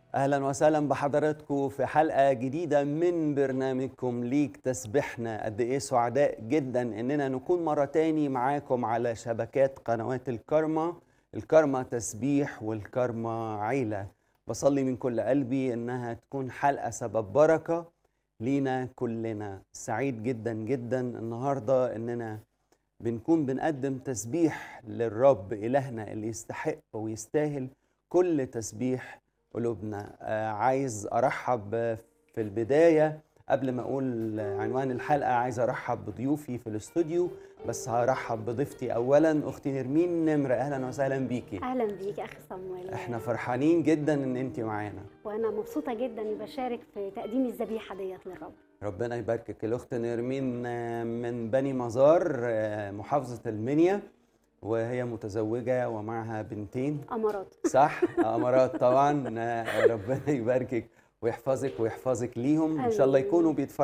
اهلا وسهلا بحضراتكم في حلقه جديده من برنامجكم ليك تسبحنا قد ايه سعداء جدا اننا نكون مره تاني معاكم على شبكات قنوات الكرمة الكرمة تسبيح والكرمة عيله بصلي من كل قلبي انها تكون حلقه سبب بركه لينا كلنا سعيد جدا جدا النهارده اننا بنكون بنقدم تسبيح للرب إلهنا اللي يستحق ويستاهل كل تسبيح قلوبنا آه عايز أرحب في البداية قبل ما أقول عنوان الحلقة عايز أرحب بضيوفي في الاستوديو بس هرحب بضيفتي أولا أختي نرمين نمرة أهلا وسهلا بيكي اهلا بيك اخي صمويل احنا فرحانين جدا ان انت معانا وانا مبسوطه جدا اني بشارك في تقديم الذبيحه ديت للرب ربنا يباركك الاخت نرمين آه، من بني مزار آه، محافظة المنيا وهي متزوجة ومعها بنتين امارات صح امارات طبعا آه، ربنا يباركك ويحفظك ويحفظك ليهم ان شاء الله آمين. يكونوا بيتفرجوا